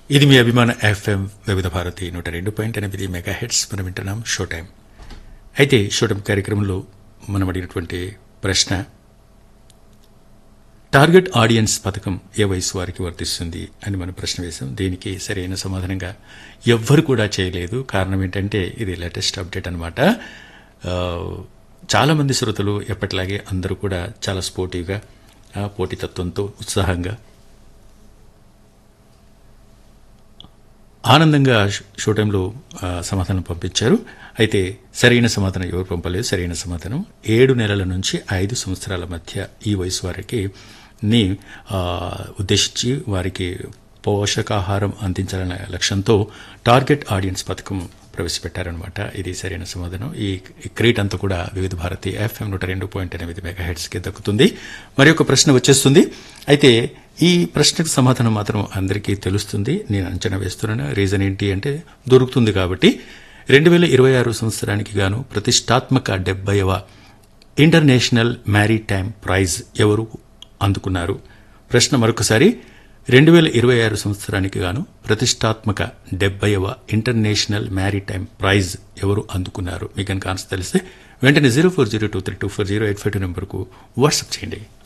ఇది మీ అభిమాన ఎఫ్ఎం వివిధ భారతి నూట రెండు పాయింట్ ఎనిమిది మెగా హెడ్స్ మనం వింటున్నాం షో టైం అయితే షో టైం కార్యక్రమంలో మనం అడిగినటువంటి ప్రశ్న టార్గెట్ ఆడియన్స్ పథకం ఏ వయసు వారికి వర్తిస్తుంది అని మనం ప్రశ్న వేశాం దీనికి సరైన సమాధానంగా ఎవ్వరు కూడా చేయలేదు కారణం ఏంటంటే ఇది లేటెస్ట్ అప్డేట్ అనమాట చాలా మంది శ్రోతలు ఎప్పటిలాగే అందరూ కూడా చాలా స్పోర్టివ్గా ఆ, పోటీతత్వంతో ఉత్సాహంగా ఆనందంగా షో- షో టైంలో ఆ, సమాధానం పంపించారు అయితే సరైన సమాధానం ఎవరు పంపలేదు సరైన సమాధానం ఏడు నెలల నుంచి ఐదు సంవత్సరాల మధ్య ఈ వయసు వారికి ని ఆ, ఉద్దేశించి వారికి పోషకాహారం అందించాలనే లక్ష్యంతో టార్గెట్ ఆడియన్స్ పథకం ప్రవేశపెట్టారనమాట ఇది సరైన సమాధానం ఈ ఈ క్రీట్ అంతా కూడా వివిధ భారతి ఎఫ్ఎం నూట రెండు పాయింట్ ఎనిమిది మెగా హెడ్స్కి దక్కుతుంది మరి ఒక ప్రశ్న వచ్చేస్తుంది అయితే ఈ ప్రశ్నకు సమాధానం మాత్రం అందరికీ తెలుస్తుంది నేను అంచనా వేస్తున్నాను రీజన్ ఏంటి అంటే దొరుకుతుంది కాబట్టి రెండు వేల ఇరవై ఆరు సంవత్సరానికి గాను ప్రతిష్టాత్మక డెబ్బైవ ఇంటర్నేషనల్ మ్యారీటైమ్ ప్రైజ్ ఎవరు అందుకున్నారు ప్రశ్న మరొకసారి రెండు వేల ఇరవై ఆరు సంవత్సరానికి గాను ప్రతిష్టాత్మక డెబ్బైవ ఇంటర్నేషనల్ మ్యారీటైమ్ ప్రైజ్ ఎవరు అందుకున్నారు మీకు కనుక ఆన్సర్ తెలిస్తే వెంటనే zero four zero two three two four zero eight five two నెంబర్కు వాట్సాప్ చేయండి